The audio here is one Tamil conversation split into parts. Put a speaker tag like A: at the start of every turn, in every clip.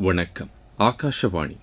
A: வணக்கம் ஆகாஷவாணி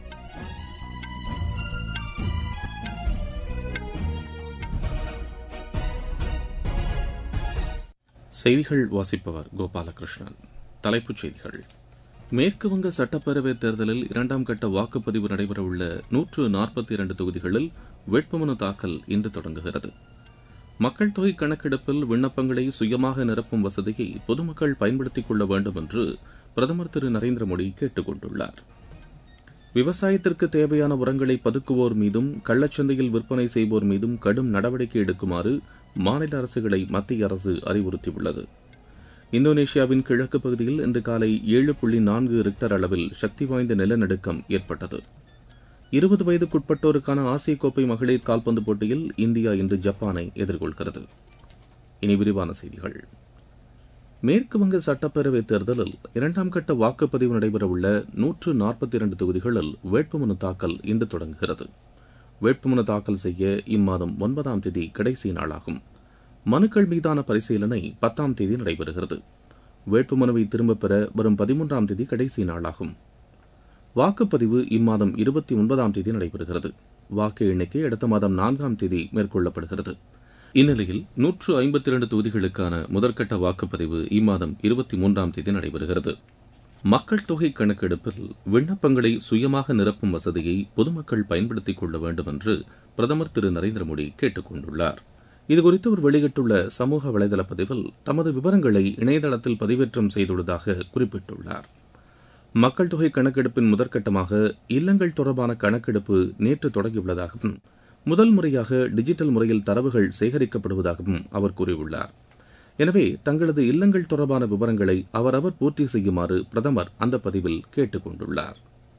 A: செய்திகள் வாசிப்பவர் கோபாலகிருஷ்ணன் தலைப்புச் செய்திகள் மேற்குவங்க சட்டப்பேரவைத் தேர்தலில் இரண்டாம் கட்ட வாக்குப்பதிவு நடைபெறவுள்ள நூற்று நாற்பத்தி இரண்டு தொகுதிகளில் வேட்புமனு தாக்கல் இன்று தொடங்குகிறது மக்கள் தொகை கணக்கெடுப்பில் விண்ணப்பங்களை சுயமாக நிரப்பும் வசதியை பொதுமக்கள் பயன்படுத்திக் கொள்ள வேண்டும் என்று பிரதமர் திரு நரேந்திர மோடி கேட்டுக் கொண்டுள்ளார் விவசாயத்திற்கு தேவையான உரங்களை பதுக்குவோர் மீதும் கள்ளச்சந்தையில் விற்பனை செய்வோர் மீதும் கடும் நடவடிக்கை எடுக்குமாறு மாநில அரசுகளை மத்திய அரசு அறிவுறுத்தியுள்ளது இந்தோனேஷியாவின் கிழக்கு பகுதியில் இன்று காலை ஏழு புள்ளி நான்கு ரிக்டர் அளவில் சக்தி வாய்ந்த நிலநடுக்கம் ஏற்பட்டது இருபது வயதுக்குட்பட்டோருக்கான ஆசிய கோப்பை மகளிர் கால்பந்து போட்டியில் இந்தியா இன்று ஜப்பானை எதிர்கொள்கிறது இனி விரிவான செய்திகள் மேற்குவங்க சட்டப்பேரவைத் தேர்தலில் இரண்டாம் கட்ட வாக்குப்பதிவு நடைபெறவுள்ள நூற்று நாற்பத்தி இரண்டு தொகுதிகளில் வேட்புமனு தாக்கல் இன்று தொடங்குகிறது வேட்புமனு தாக்கல் செய்ய இம்மாதம் ஒன்பதாம் தேதி கடைசி நாளாகும் மனுக்கள் மீதான பரிசீலனை பத்தாம் தேதி நடைபெறுகிறது வேட்புமனுவை திரும்பப் பெற வரும் பதிமூன்றாம் தேதி கடைசி நாளாகும் வாக்குப்பதிவு இம்மாதம் இருபத்தி ஒன்பதாம் தேதி நடைபெறுகிறது வாக்கு எண்ணிக்கை அடுத்த மாதம் நான்காம் தேதி மேற்கொள்ளப்படுகிறது இந்நிலையில் நூற்று ஐம்பத்தி இரண்டு தொகுதிகளுக்கான முதற்கட்ட வாக்குப்பதிவு இம்மாதம் இருபத்தி மூன்றாம் தேதி நடைபெறுகிறது மக்கள் தொகை கணக்கெடுப்பில் விண்ணப்பங்களை சுயமாக நிரப்பும் வசதியை பொதுமக்கள் பயன்படுத்திக் கொள்ள வேண்டும் என்று பிரதமர் திரு நரேந்திர மோடி கேட்டுக் கொண்டுள்ளார் இதுகுறித்து அவர் வெளியிட்டுள்ள சமூக வலைதள பதிவில் தமது விவரங்களை இணையதளத்தில் பதிவேற்றம் செய்துள்ளதாக குறிப்பிட்டுள்ளார் மக்கள் தொகை கணக்கெடுப்பின் முதற்கட்டமாக இல்லங்கள் தொடர்பான கணக்கெடுப்பு நேற்று தொடங்கியுள்ளதாகவும் முதல் முறையாக டிஜிட்டல் முறையில் தரவுகள் சேகரிக்கப்படுவதாகவும் அவர் கூறியுள்ளார் எனவே தங்களது இல்லங்கள் தொடர்பான விவரங்களை அவரவர் பூர்த்தி செய்யுமாறு பிரதமர் அந்த பதிவில் கேட்டுக் கொண்டுள்ளார்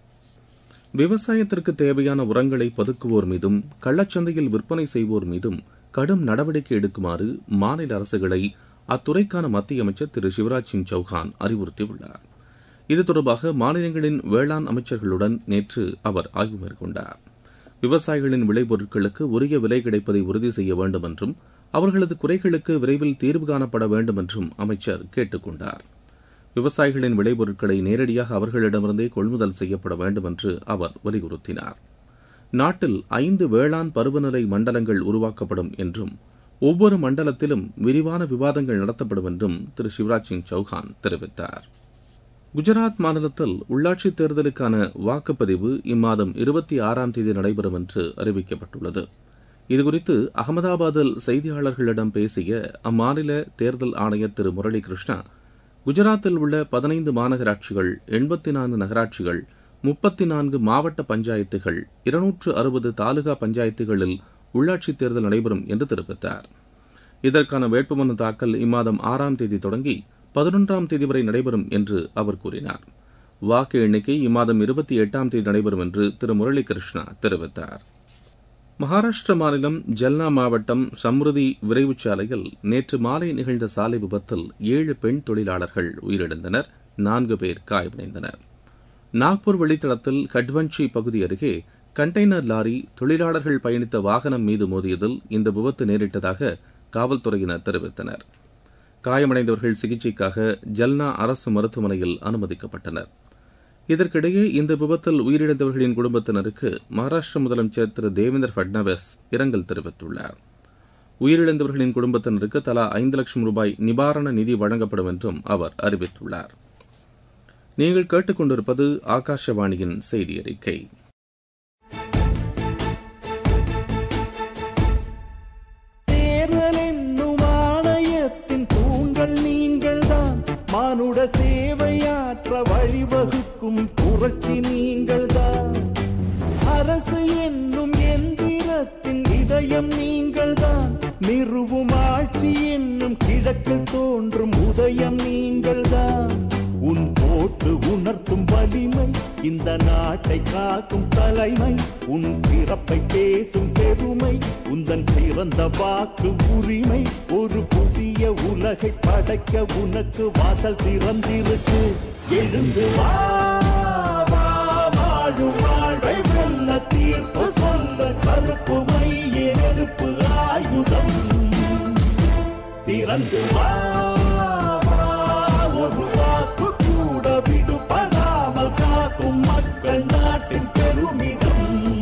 A: விவசாயத்திற்கு தேவையான உரங்களை பதுக்குவோர் மீதும் கள்ளச்சந்தையில் விற்பனை செய்வோர் மீதும் கடும் நடவடிக்கை எடுக்குமாறு மாநில அரசுகளை அத்துறைக்கான மத்திய அமைச்சர் திரு சிவராஜ் சிங் சௌஹான் அறிவுறுத்தியுள்ளார் இது தொடர்பாக மாநிலங்களின் வேளாண் அமைச்சர்களுடன் நேற்று அவர் ஆய்வு மேற்கொண்டார் விவசாயிகளின் விளைபொருட்களுக்கு உரிய விலை கிடைப்பதை உறுதி செய்ய வேண்டும் என்றும் அவர்களது குறைகளுக்கு விரைவில் தீர்வு காணப்பட வேண்டும் என்றும் அமைச்சர் கேட்டுக் கொண்டார் விவசாயிகளின் விளைபொருட்களை நேரடியாக அவர்களிடமிருந்தே கொள்முதல் செய்யப்பட வேண்டும் என்று அவர் வலியுறுத்தினார் நாட்டில் ஐந்து வேளாண் பருவநிலை மண்டலங்கள் உருவாக்கப்படும் என்றும் ஒவ்வொரு மண்டலத்திலும் விரிவான விவாதங்கள் நடத்தப்படும் என்றும் திரு சிவராஜ் சிங் சௌஹான் தெரிவித்தார் குஜராத் மாநிலத்தில் உள்ளாட்சித் தேர்தலுக்கான வாக்குப்பதிவு இம்மாதம் இருபத்தி ஆறாம் தேதி நடைபெறும் என்று அறிவிக்கப்பட்டுள்ளது இதுகுறித்து அகமதாபாத்தில் செய்தியாளர்களிடம் பேசிய அம்மாநில தேர்தல் ஆணையர் திரு முரளி கிருஷ்ணா குஜராத்தில் உள்ள பதினைந்து மாநகராட்சிகள் எண்பத்தி நான்கு நகராட்சிகள் முப்பத்தி நான்கு மாவட்ட பஞ்சாயத்துகள் இருநூற்று அறுபது தாலுகா பஞ்சாயத்துகளில் உள்ளாட்சித் தேர்தல் நடைபெறும் என்று தெரிவித்தார் இதற்கான வேட்புமனு தாக்கல் இம்மாதம் ஆறாம் தேதி தொடங்கி பதினொன்றாம் தேதி வரை நடைபெறும் என்று அவர் கூறினார் வாக்கு எண்ணிக்கை இம்மாதம் இருபத்தி எட்டாம் தேதி நடைபெறும் என்று திரு முரளி கிருஷ்ணா தெரிவித்தார் மகாராஷ்டிர மாநிலம் ஜல்னா மாவட்டம் சம்ருதி விரைவுச் சாலையில் நேற்று மாலை நிகழ்ந்த சாலை விபத்தில் ஏழு பெண் தொழிலாளர்கள் உயிரிழந்தனர் நான்கு பேர் காயமடைந்தனர் நாக்பூர் வழித்தடத்தில் கட்வன்ஷி பகுதி அருகே கண்டெய்னர் லாரி தொழிலாளர்கள் பயணித்த வாகனம் மீது மோதியதில் இந்த விபத்து நேரிட்டதாக காவல்துறையினர் தெரிவித்தனர் காயமடைந்தவர்கள் சிகிச்சைக்காக ஜல்னா அரசு மருத்துவமனையில் அனுமதிக்கப்பட்டனர் இதற்கிடையே இந்த விபத்தில் உயிரிழந்தவர்களின் குடும்பத்தினருக்கு மகாராஷ்டிர முதலமைச்சர் திரு தேவேந்திர பட்னாவிஸ் இரங்கல் தெரிவித்துள்ளார் உயிரிழந்தவர்களின் குடும்பத்தினருக்கு தலா ஐந்து லட்சம் ரூபாய் நிவாரண நிதி வழங்கப்படும் என்றும் அவர் அறிவித்துள்ளார் நீங்கள் கேட்டுக்கொண்டிருப்பது ஆகாஷவாணியின் செய்தி அறிக்கை
B: தேர்தல் என்னும் ஆணையத்தின் தூண்கள் நீங்கள்தான் மானுட சேவையாற்ற வழிவகுக்கும் புரட்சி நீங்கள்தான் அரசு என்னும் எந்திரத்தின் இதயம் நீங்கள்தான் நிறுவும் ஆட்சி என்னும் கிழக்கில் தோன்றும் உதயம் நீங்கள்தான் உன் போட்டு உணர்த்தும் வலிமை இந்த நாட்டை காக்கும் தலைமை உன் பிறப்பை பேசும் பெருமை உந்தன் பிறந்த வாக்கு உரிமை ஒரு புதிய உலகை படைக்க உனக்கு வாசல் திறந்திருக்கு எழுந்து வா வா, வாழும் வாழ்வை வெல்ல தீர்ப்பு சொல்ல கருப்பு மைய நெருப்பு ஆயுதம் திறந்து வா வா, ஒரு வாக்கு கூட விடுபடாமல் கா காக்கும் மக்கள் நாட்டின் பெருமிதம்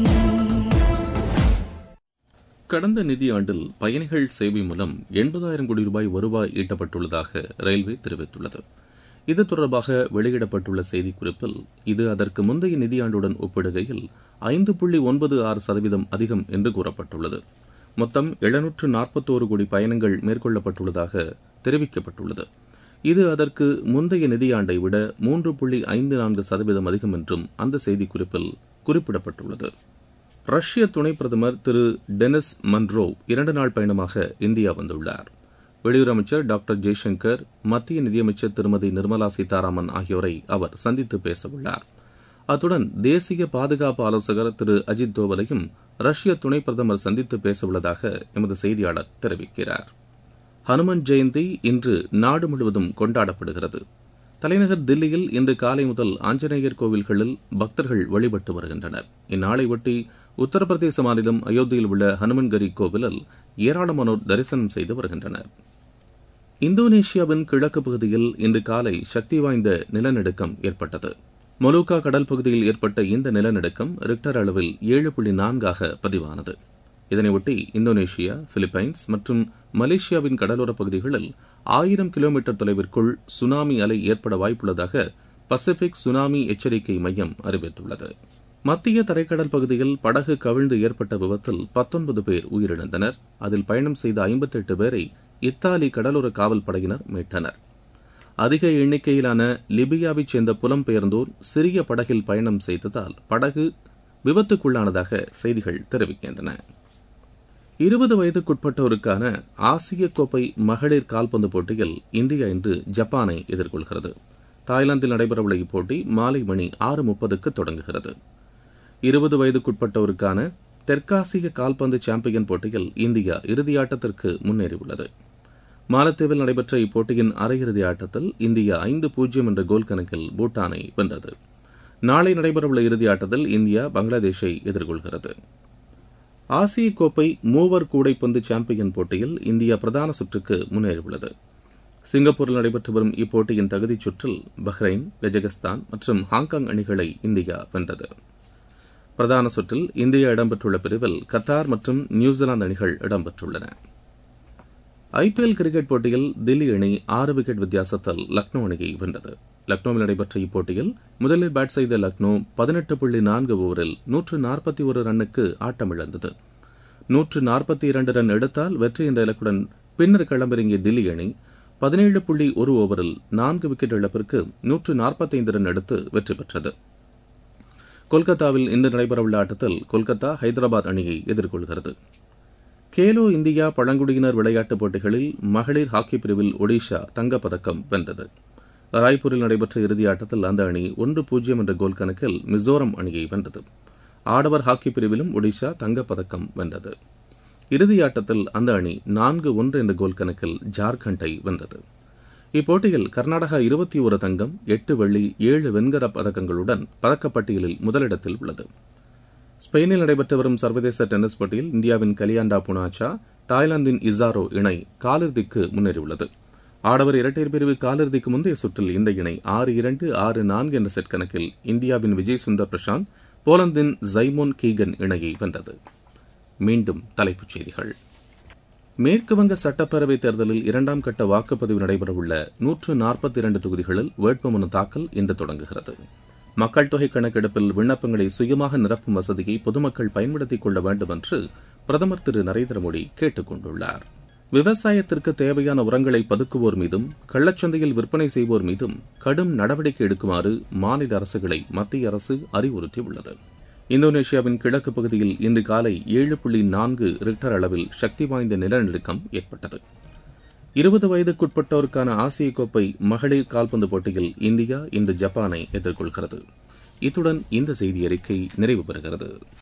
A: கடந்த நிதியாண்டில் பயணிகள் சேவை மூலம் எண்பதாயிரம் கோடி ரூபாய் வருவாய் ஈட்டப்பட்டுள்ளதாக ரயில்வே தெரிவித்துள்ளது இது தொடர்பாக வெளியிடப்பட்டுள்ள செய்திக்குறிப்பில் இது அதற்கு முந்தைய நிதியாண்டுடன் ஒப்பிடுகையில் ஐந்து புள்ளி ஒன்பது ஆறு சதவீதம் அதிகம் என்று கூறப்பட்டுள்ளது மொத்தம் எழுநூற்று நாற்பத்தோரு கோடி பயணங்கள் மேற்கொள்ளப்பட்டுள்ளதாக தெரிவிக்கப்பட்டுள்ளது இது அதற்கு முந்தைய நிதியாண்டை விட மூன்று புள்ளி ஐந்து நான்கு சதவீதம் அதிகம் என்றும் அந்த செய்திக்குறிப்பில் குறிப்பிடப்பட்டுள்ளது ரஷ்ய துணை பிரதமர் திரு டெனிஸ் மன்ரோ இரண்டு நாள் பயணமாக இந்தியா வந்துள்ளார் வெளியுறவு அமைச்சர் டாக்டர் ஜெய்சங்கர் மத்திய நிதியமைச்சர் திருமதி நிர்மலா சீதாராமன் ஆகியோரை அவர் சந்தித்து பேசவுள்ளார் அத்துடன் தேசிய பாதுகாப்பு ஆலோசகர் திரு அஜித் தோவலையும் ரஷ்ய துணை பிரதமர் சந்தித்து பேசவுள்ளதாக எமது செய்தியாளர் தெரிவிக்கிறார் ஹனுமன் ஜெயந்தி இன்று நாடு முழுவதும் கொண்டாடப்படுகிறது தலைநகர் தில்லியில் இன்று காலை முதல் ஆஞ்சநேயர் கோவில்களில் பக்தர்கள் வழிபட்டு வருகின்றனர் இந்நாளையொட்டி உத்தரப்பிரதேச மாநிலம் அயோத்தியில் உள்ள ஹனுமன்கரி கோவிலில் ஏராளமானோர் தரிசனம் செய்து வருகின்றனர் இந்தோனேஷியாவின் கிழக்கு பகுதியில் இன்று காலை சக்தி வாய்ந்த நிலநடுக்கம் ஏற்பட்டது மொலூக்கா கடல் பகுதியில் ஏற்பட்ட இந்த நிலநடுக்கம் ரிக்டர் அளவில் ஏழு புள்ளி நான்காக பதிவானது இதனையொட்டி இந்தோனேஷியா பிலிப்பைன்ஸ் மற்றும் மலேசியாவின் கடலோரப் பகுதிகளில் ஆயிரம் கிலோமீட்டர் தொலைவிற்குள் சுனாமி அலை ஏற்பட வாய்ப்புள்ளதாக பசிபிக் சுனாமி எச்சரிக்கை மையம் அறிவித்துள்ளது மத்திய தரைக்கடல் பகுதியில் படகு கவிழ்ந்து ஏற்பட்ட விபத்தில் பத்தொன்பது பேர் உயிரிழந்தனர் அதில் பயணம் செய்த ஐம்பத்தெட்டு பேரை இத்தாலி கடலோர காவல் படையினர் மீட்டனர் அதிக எண்ணிக்கையிலான லிபியாவைச் சேர்ந்த புலம்பெயர்ந்தோர் சிறிய படகில் பயணம் செய்ததால் படகு விபத்துக்குள்ளானதாக செய்திகள் தெரிவிக்கின்றன இருபது வயதுக்குட்பட்டோருக்கான ஆசிய கோப்பை மகளிர் கால்பந்து போட்டியில் இந்தியா இன்று ஜப்பானை எதிர்கொள்கிறது தாய்லாந்தில் நடைபெறவுள்ள இப்போட்டி மாலை மணி ஆறு முப்பதுக்கு தொடங்குகிறது இருபது வயதுக்குட்பட்டோருக்கான தெற்காசிய கால்பந்து சாம்பியன் போட்டியில் இந்தியா இறுதியாட்டத்திற்கு முன்னேறியுள்ளது மாலத்தீவில் நடைபெற்ற இப்போட்டியின் அரையிறுதி ஆட்டத்தில் இந்தியா ஐந்து பூஜ்ஜியம் என்ற கோல் கணக்கில் பூட்டானை வென்றது நாளை நடைபெறவுள்ள இறுதி ஆட்டத்தில் இந்தியா பங்களாதேஷை எதிர்கொள்கிறது ஆசிய கோப்பை மூவர் கூடைப்பந்து சாம்பியன் போட்டியில் இந்தியா பிரதான சுற்றுக்கு முன்னேறியுள்ளது சிங்கப்பூரில் நடைபெற்று வரும் இப்போட்டியின் தகுதிச் சுற்றில் பஹ்ரைன் கஜகஸ்தான் மற்றும் ஹாங்காங் அணிகளை இந்தியா வென்றது பிரதான சுற்றில் இந்தியா இடம்பெற்றுள்ள பிரிவில் கத்தார் மற்றும் நியூசிலாந்து அணிகள் இடம்பெற்றுள்ளன ஐபிஎல் கிரிக்கெட் போட்டியில் தில்லி அணி ஆறு விக்கெட் வித்தியாசத்தில் லக்னோ அணியை வென்றது லக்னோவில் நடைபெற்ற இப்போட்டியில் முதலில் பேட் செய்த லக்னோ பதினெட்டு புள்ளி நான்கு ஓவரில் நூற்று நாற்பத்தி ஒரு ரன்னுக்கு ஆட்டமிழந்தது நூற்று நாற்பத்தி இரண்டு ரன் எடுத்தால் வெற்றி என்ற இலக்குடன் பின்னர் களமிறங்கிய தில்லி அணி பதினேழு புள்ளி ஒரு ஓவரில் நான்கு விக்கெட் இழப்பிற்கு நூற்று நாற்பத்தைந்து ரன் எடுத்து வெற்றி பெற்றது கொல்கத்தாவில் இன்று நடைபெறவுள்ள ஆட்டத்தில் கொல்கத்தா ஹைதராபாத் அணியை எதிர்கொள்கிறது கேலோ இந்தியா பழங்குடியினர் விளையாட்டுப் போட்டிகளில் மகளிர் ஹாக்கி பிரிவில் ஒடிஷா தங்கப்பதக்கம் வென்றது ராய்ப்பூரில் நடைபெற்ற இறுதி ஆட்டத்தில் அந்த அணி ஒன்று பூஜ்ஜியம் என்ற கோல் கணக்கில் மிசோரம் அணியை வென்றது ஆடவர் ஹாக்கி பிரிவிலும் ஒடிஷா தங்கப்பதக்கம் வென்றது இறுதி ஆட்டத்தில் அந்த அணி நான்கு ஒன்று என்ற கோல் கணக்கில் ஜார்க்கண்டை வென்றது இப்போட்டியில் கர்நாடகா இருபத்தி ஒரு தங்கம் எட்டு வெள்ளி ஏழு வெண்கல பதக்கங்களுடன் பதக்கப்பட்டியலில் முதலிடத்தில் உள்ளது ஸ்பெயினில் நடைபெற்று வரும் சர்வதேச டென்னிஸ் போட்டியில் இந்தியாவின் கலியாண்டா புனாச்சா தாய்லாந்தின் இசாரோ இணை காலிறுதிக்கு முன்னேறியுள்ளது ஆடவர் இரட்டையர் பிரிவு காலிறுதிக்கு முந்தைய சுற்றில் இந்த இணை ஆறு இரண்டு ஆறு நான்கு என்ற செட் கணக்கில் இந்தியாவின் விஜய் சுந்தர் பிரசாந்த் போலந்தின் ஜைமோன் கீகன் இணையை வென்றது மீண்டும் தலைப்புச் செய்திகள் மேற்குவங்க சட்டப்பேரவைத் தேர்தலில் இரண்டாம் கட்ட வாக்குப்பதிவு நடைபெறவுள்ள நூற்று நாற்பத்தி இரண்டு தொகுதிகளில் வேட்புமனு தாக்கல் இன்று தொடங்குகிறது மக்கள் தொகை கணக்கெடுப்பில் விண்ணப்பங்களை சுயமாக நிரப்பும் வசதியை பொதுமக்கள் பயன்படுத்திக் கொள்ள வேண்டும் என்று பிரதமர் திரு நரேந்திர மோடி கேட்டுக் கொண்டுள்ளார் விவசாயத்திற்கு தேவையான உரங்களை பதுக்குவோர் மீதும் கள்ளச்சந்தையில் விற்பனை செய்வோர் மீதும் கடும் நடவடிக்கை எடுக்குமாறு மாநில அரசுகளை மத்திய அரசு அறிவுறுத்தியுள்ளது இந்தோனேஷியாவின் கிழக்கு பகுதியில் இன்று காலை ஏழு புள்ளி நான்கு ரிக்டர் அளவில் சக்தி வாய்ந்த நிலநடுக்கம் ஏற்பட்டது இருபது வயதுக்குட்பட்டோருக்கான ஆசிய கோப்பை மகளிர் கால்பந்து போட்டியில் இந்தியா இன்று ஜப்பானை எதிர்கொள்கிறது இத்துடன் இந்த செய்தி அறிக்கை நிறைவு பெறுகிறது